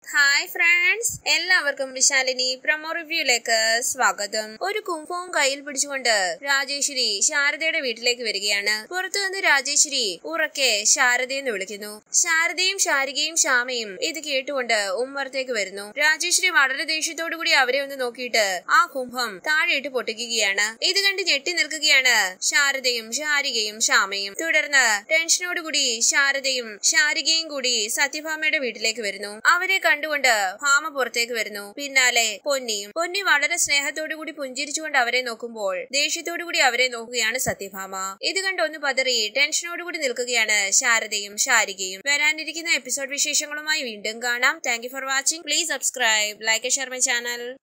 hi friends എല്ലാവർക്കും വിശാലിനി promo റിവ്യൂയിലേക്ക് സ്വാഗതം ഒരു കുംഭവും കയ്യിൽ പിടിച്ചുകൊണ്ട് രാജേശ്വരി ശാരദയുടെ വീട്ടിലേക്ക് വരികയാണ് പുറത്തു നിന്ന് രാജേശ്വരി ഉറക്കെ ശാരദയെന്ന് വിളിക്കുന്നു ശാരദയും ശാരികയും ശ്യാമയും ഇത് കേട്ടുകൊണ്ട് ഉമ്മറത്തേക്ക് വരുന്നു രാജേശ്വരി വളരെ ദേഷ്യത്തോടു കൂടി അവരെ ഒന്ന് നോക്കിയിട്ട് ആ കുംഭം താഴെയിട്ട് പൊട്ടിക്കുകയാണ് ഇത് കണ്ട് ഞെട്ടി നിൽക്കുകയാണ് ശാരദയും ശാരികയും ശ്യാമയും തുടർന്ന് ടെൻഷനോടുകൂടി ശാരദയും ശാരികയും കൂടി സത്യഭാമയുടെ വീട്ടിലേക്ക് വരുന്നു അവരെ കണ്ടുകൊണ്ട് ഭാമ പുറത്തേക്ക് വരുന്നു പിന്നാലെ പൊന്നിയും പൊന്നി വളരെ സ്നേഹത്തോടു കൂടി പുഞ്ചിരിച്ചുകൊണ്ട് അവരെ നോക്കുമ്പോൾ ദേഷ്യത്തോടു കൂടി അവരെ നോക്കുകയാണ് സത്യഭാമ ഇത് കണ്ട് ഒന്ന് പതറി ടെൻഷനോടുകൂടി നിൽക്കുകയാണ് ശാരദയും ശാരികയും വരാനിരിക്കുന്ന എപ്പിസോഡ് വിശേഷങ്ങളുമായി വീണ്ടും കാണാം thank for watching please subscribe like share my channel